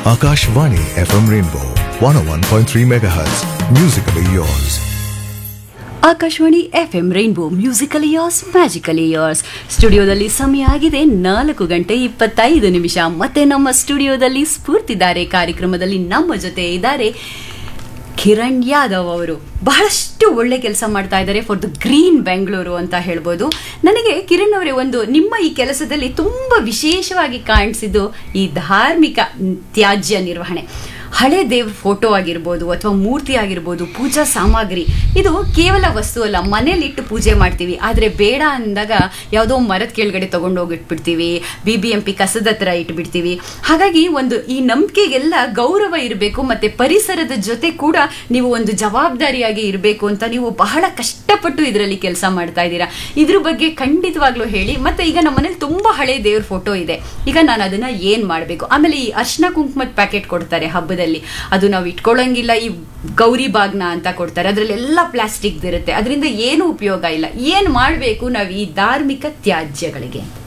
Akashvani FM Rainbow 101.3 MHz. Musically yours. Akashvani F M Rainbow musical years magical years ಸ್ಟುಡಿಯೋದಲ್ಲಿ ಸಮಯ ಆಗಿದೆ ನಾಲ್ಕು ಗಂಟೆ ಇಪ್ಪತ್ತೈದು ನಿಮಿಷ ಮತ್ತೆ ನಮ್ಮ ಸ್ಟುಡಿಯೋದಲ್ಲಿ ಸ್ಫೂರ್ತಿದ್ದಾರೆ ಕಾರ್ಯಕ್ರಮದಲ್ಲಿ ನಮ್ಮ ಜೊತೆ ಇದ್ದಾರೆ ಕಿರಣ್ ಯಾದವ್ ಅವರು ಬಹಳಷ್ಟು ಒಳ್ಳೆ ಕೆಲಸ ಮಾಡ್ತಾ ಇದ್ದಾರೆ ಫಾರ್ ದ ಗ್ರೀನ್ ಬೆಂಗಳೂರು ಅಂತ ಹೇಳ್ಬೋದು ನನಗೆ ಕಿರಣ್ ಅವರೇ ಒಂದು ನಿಮ್ಮ ಈ ಕೆಲಸದಲ್ಲಿ ತುಂಬ ವಿಶೇಷವಾಗಿ ಕಾಣಿಸಿದ್ದು ಈ ಧಾರ್ಮಿಕ ತ್ಯಾಜ್ಯ ನಿರ್ವಹಣೆ ಹಳೆ ದೇವ್ರ ಫೋಟೋ ಆಗಿರ್ಬೋದು ಅಥವಾ ಮೂರ್ತಿ ಆಗಿರ್ಬೋದು ಪೂಜಾ ಸಾಮಗ್ರಿ ಇದು ಕೇವಲ ವಸ್ತು ಅಲ್ಲ ಮನೇಲಿಟ್ಟು ಪೂಜೆ ಮಾಡ್ತೀವಿ ಆದರೆ ಬೇಡ ಅಂದಾಗ ಯಾವುದೋ ಮರದ ಕೆಳಗಡೆ ತಗೊಂಡೋಗಿ ಇಟ್ಬಿಡ್ತೀವಿ ಬಿ ಬಿ ಎಂ ಪಿ ಕಸದ ಹತ್ರ ಇಟ್ಬಿಡ್ತೀವಿ ಹಾಗಾಗಿ ಒಂದು ಈ ನಂಬಿಕೆಗೆಲ್ಲ ಗೌರವ ಇರಬೇಕು ಮತ್ತೆ ಪರಿಸರದ ಜೊತೆ ಕೂಡ ನೀವು ಒಂದು ಜವಾಬ್ದಾರಿಯಾಗಿ ಇರಬೇಕು ಅಂತ ನೀವು ಬಹಳ ಕಷ್ಟಪಟ್ಟು ಇದರಲ್ಲಿ ಕೆಲಸ ಮಾಡ್ತಾ ಇದ್ದೀರಾ ಇದ್ರ ಬಗ್ಗೆ ಖಂಡಿತವಾಗ್ಲೂ ಹೇಳಿ ಮತ್ತೆ ಈಗ ನಮ್ಮ ಮನೇಲಿ ತುಂಬಾ ಹಳೆ ದೇವ್ರ ಫೋಟೋ ಇದೆ ಈಗ ನಾನು ಅದನ್ನ ಏನ್ ಮಾಡಬೇಕು ಆಮೇಲೆ ಈ ಅರ್ಶನ ಕುಂಕುಮದ ಪ್ಯಾಕೆಟ್ ಕೊಡ್ತಾರೆ ಹಬ್ಬದಲ್ಲಿ ಅದು ನಾವು ಇಟ್ಕೊಳ್ಳಂಗಿಲ್ಲ ಈ ಗೌರಿ ಬಾಗ್ನ ಅಂತ ಕೊಡ್ತಾರೆ ಅದರಲ್ಲೆಲ್ಲ ಪ್ಲಾಸ್ಟಿಕ್ ಇರುತ್ತೆ ಅದರಿಂದ ಏನು ಉಪಯೋಗ ಇಲ್ಲ ಏನ್ ಮಾಡಬೇಕು ನಾವು ಈ ಧಾರ್ಮಿಕ ತ್ಯಾಜ್ಯಗಳಿಗೆ